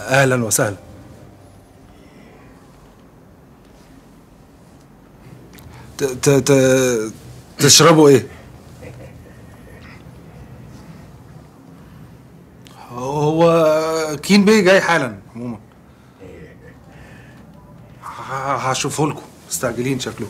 اهلا وسهلا ت ت ت تشربوا ايه هو كين بيه جاي حالا عموما ه- هشوفه لكم مستعجلين شكله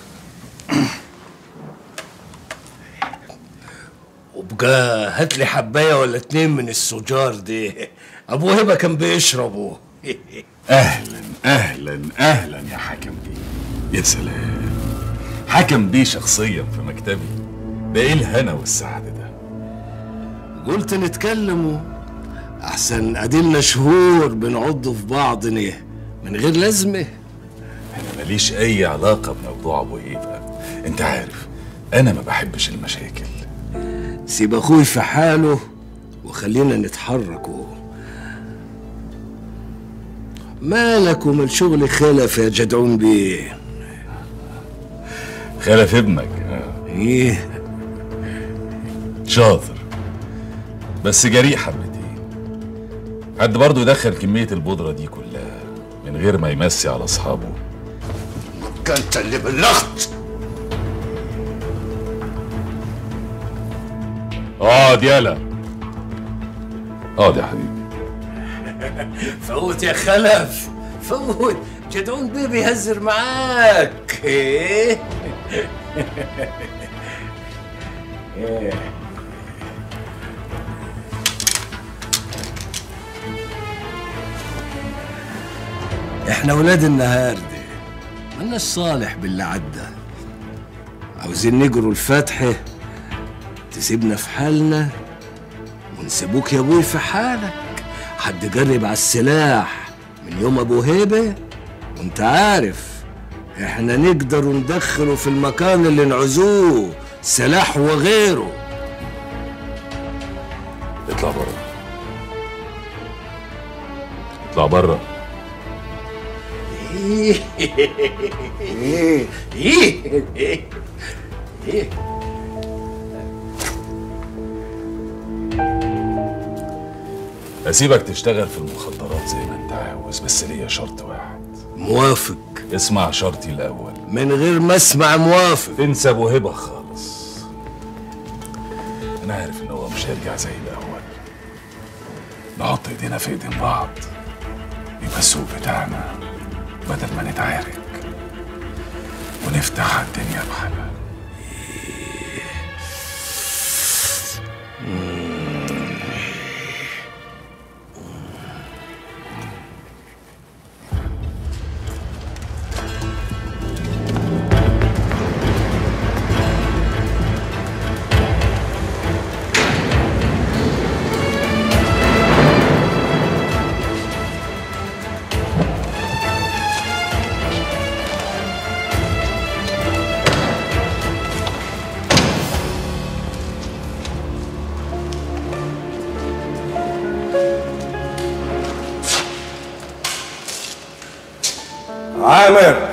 وبقى هات لي حبايه ولا اتنين من السجار دي ابو هبه كان بيشربه اهلا اهلا اهلا يا حكم بيه يا سلام حكم بيه شخصيا في مكتبي ده ايه الهنا والسعادة ده قلت نتكلموا احسن اديلنا شهور بنعض في بعض نه من غير لازمه انا ماليش اي علاقة بموضوع ابو هيبة انت عارف انا ما بحبش المشاكل سيب اخوي في حاله وخلينا نتحركوا مالك ومن شغل خلف يا جدعون بيه خلف ابنك آه. ايه شاطر بس جريء حبتين حد برضه يدخل كمية البودرة دي كلها من غير ما يمسي على اصحابه انت اللي بلغت اقعد يالا اقعد يا حبيبي فوت يا خلف فوت جدعون بيه بيهزر معاك ايه احنا ولاد النهار دي مالناش صالح باللي عدى عاوزين نجروا الفتحة تسيبنا في حالنا ونسيبوك يا ابوي في حالك حد جرب على السلاح من يوم ابو هيبه وانت عارف احنا نقدر ندخله في المكان اللي نعوزوه سلاح وغيره اطلع بره اطلع بره ايه ايه ايه ايه اسيبك تشتغل في المخدرات زي ما انت عاوز بس ليا شرط واحد موافق اسمع شرطي الاول من غير ما اسمع موافق تنسى ابو هبه خالص انا عارف ان هو مش هيرجع زي الاول نحط ايدينا في ايدين بعض يبقى السوق بتاعنا بدل ما نتعارك ونفتح على الدنيا بحالها عامر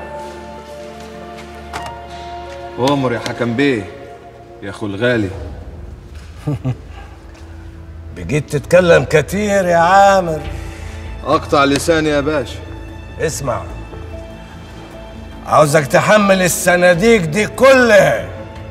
أمر يا حكم بيه يا أخو الغالي بقيت تتكلم كتير يا عامر أقطع لساني يا باشا اسمع عاوزك تحمل الصناديق دي كلها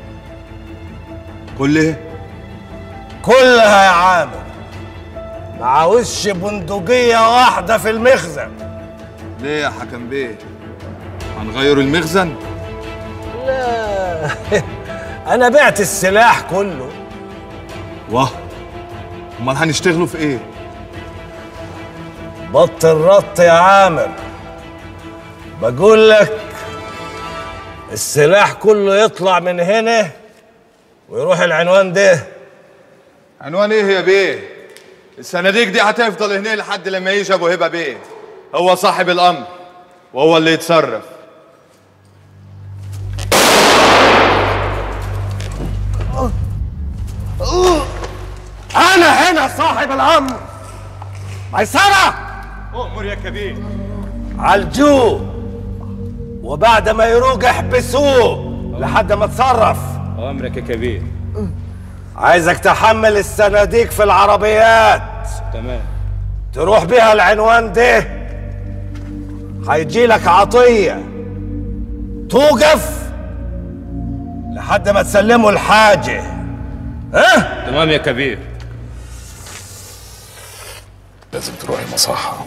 كله كلها يا عامر ما عاوزش بندقية واحدة في المخزن ليه يا حكم بيه هنغير المخزن لا أنا بعت السلاح كله واه امال هنشتغلوا في ايه بطل رط يا عامر بقول لك السلاح كله يطلع من هنا ويروح العنوان ده عنوان ايه يا بيه الصناديق دي هتفضل هنا لحد لما يجي ابو هبه بيه هو صاحب الامر وهو اللي يتصرف أنا هنا صاحب الأمر ميسرة امر يا كبير عالجوه وبعد ما يروق احبسوه لحد ما اتصرف امرك يا كبير عايزك تحمل الصناديق في العربيات تمام تروح بيها العنوان ده هيجي لك عطية توقف لحد ما تسلمه الحاجة ها؟ تمام يا كبير لازم تروحي مصحة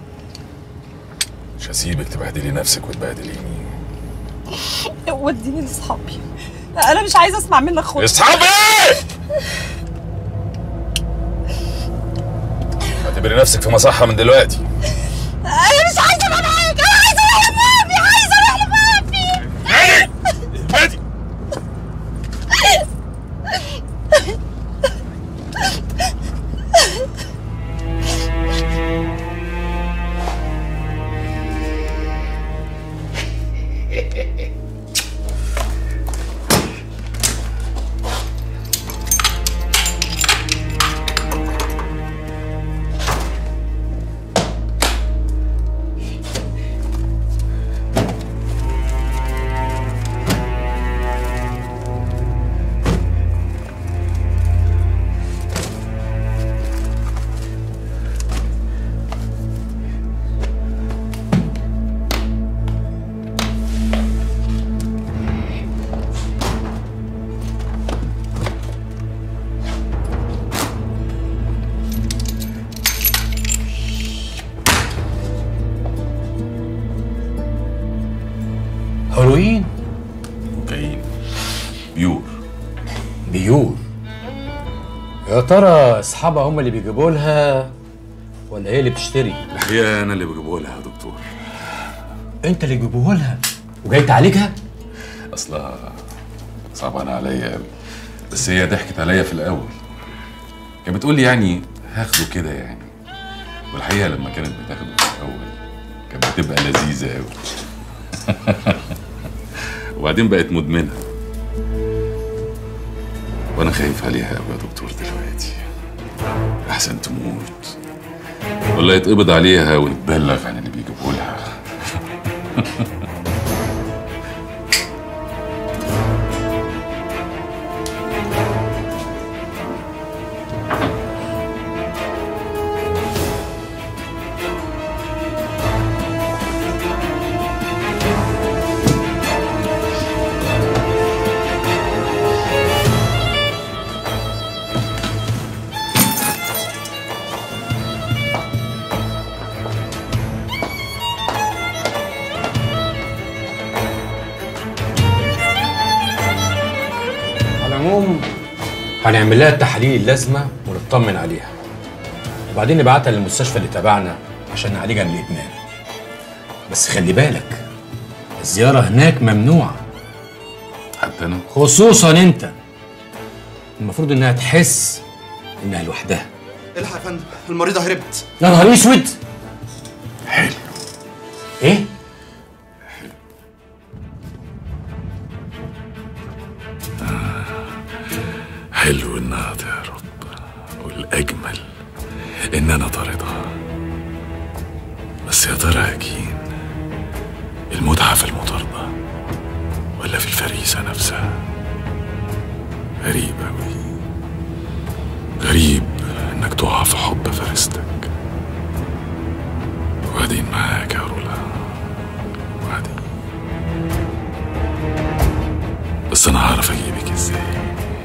مش هسيبك تبهدلي نفسك وتبهدليني وديني لاصحابي انا مش عايزه اسمع منك خالص اصحابي اعتبري نفسك في مصحة من دلوقتي انا مش عايزه ابقى معاك انا عايزه اروح لبابي عايزه اروح لبابي هادي هالوين كاين بيور بيور يا ترى اصحابها هم اللي بيجيبوا لها ولا هي اللي بتشتري الحقيقة أنا اللي بجيبه لها يا دكتور انت اللي بيجيبوها لها وجاي تعالجها أصلها صعبانة عليا أوي بس هي ضحكت عليا في الأول كانت بتقول لي يعني هاخده كده يعني والحقيقة لما كانت بتاخده في الأول كانت بتبقى لذيذة أوي وبعدين بقت مدمنة وأنا خايف عليها أوي يا دكتور دلوقتي أحسن تموت ولا يتقبض عليها ويتبلغ عن اللي بيجيبوا لها على العموم هنعمل لها التحاليل اللازمه ونطمن عليها وبعدين نبعتها للمستشفى اللي تبعنا عشان نعالجها من الادمان بس خلي بالك الزياره هناك ممنوعه حتى أنا خصوصا انت المفروض انها تحس انها لوحدها الحق يا فندم المريضه هربت يا نهار اسود حلو ايه حلو انها تهرب والاجمل ان انا طاردها بس يا ترى يا كين المتعه في المطارده ولا في الفريسه نفسها غريب اوي غريب انك تقع في حب فريستك وبعدين معاك يا رولا وبعدين بس انا هعرف اجيبك ازاي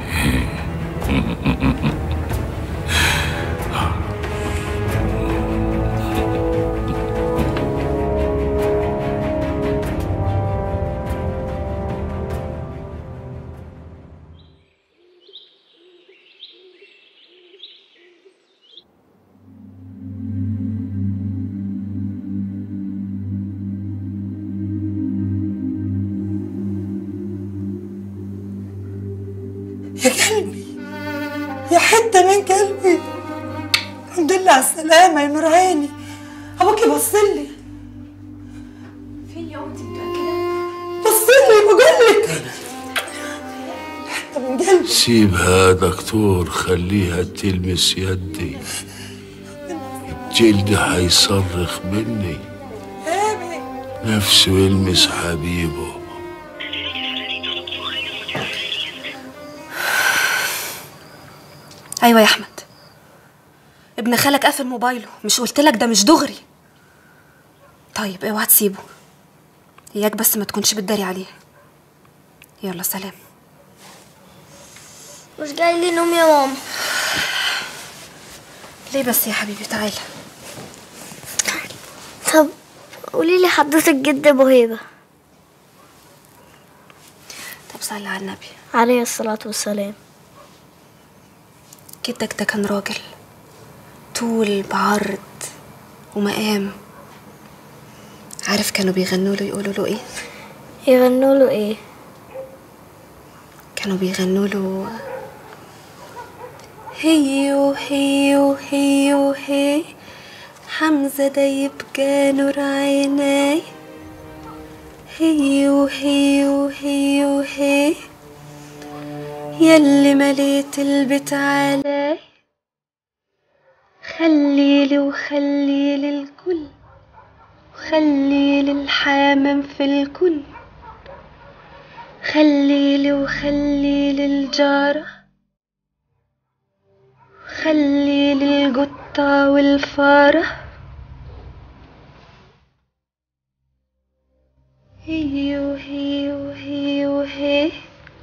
يا قلبي يا حته من قلبي الحمد لله على السلامه يا نور عيني ابوكي بصلي فين يا أمتي متأكدة؟ بصلي بقول لك حته من قلبي سيبها دكتور خليها تلمس يدي الجلد هيصرخ مني هابي نفسه يلمس حبيبه أيوة يا أحمد ابن خالك قافل موبايله مش قلتلك ده مش دغري طيب اوعى تسيبه اياك بس ما تكونش بتداري عليه يلا سلام مش جاي لي نوم يا ماما ليه بس يا حبيبي تعالى طب قولي لي حضرتك جد ابو هيبه طب صلي على النبي عليه الصلاه والسلام جدك ده كان راجل طول بعرض ومقام عارف كانوا بيغنوا له يقولوا له ايه يغنوا له ايه كانوا بيغنوا له هيو هيو هيو هي حمزة ده يبقى نور عيناي هيو هيو هيو هي يلي مليت البيت علي خليلي وخليلي الكل وخليلي الحمام في الكل خليلي وخليلي الجارة خليلي القطة والفارة هيو هيو هيو هي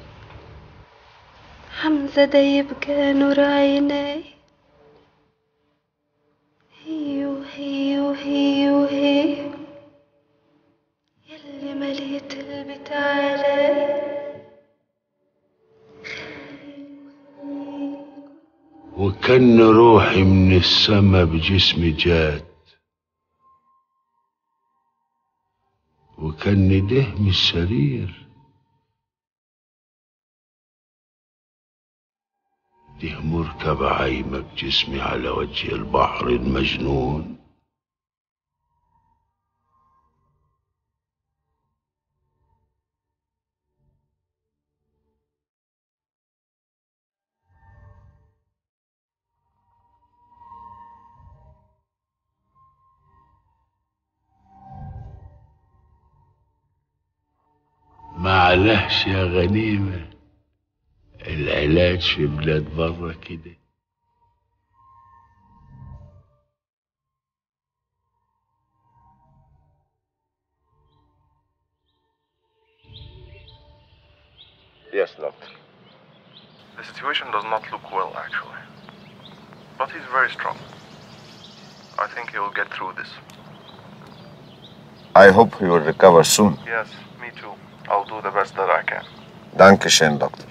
حمزة ده يبقى نور عيناي هيو هيو هيو هي يلي مليت البيت علي وكان روحي من السما بجسمي جات وكان ده من السرير ده مركب عايمة بجسمي على وجه البحر المجنون معلش يا غنيمة العلاج في بلاد برا كده Yes, doctor. The situation does not look well, actually. But he's very strong. I think he will get through this. I hope he will recover soon. Yes, me too. I'll do the best that I can. Dankeschön, doctor.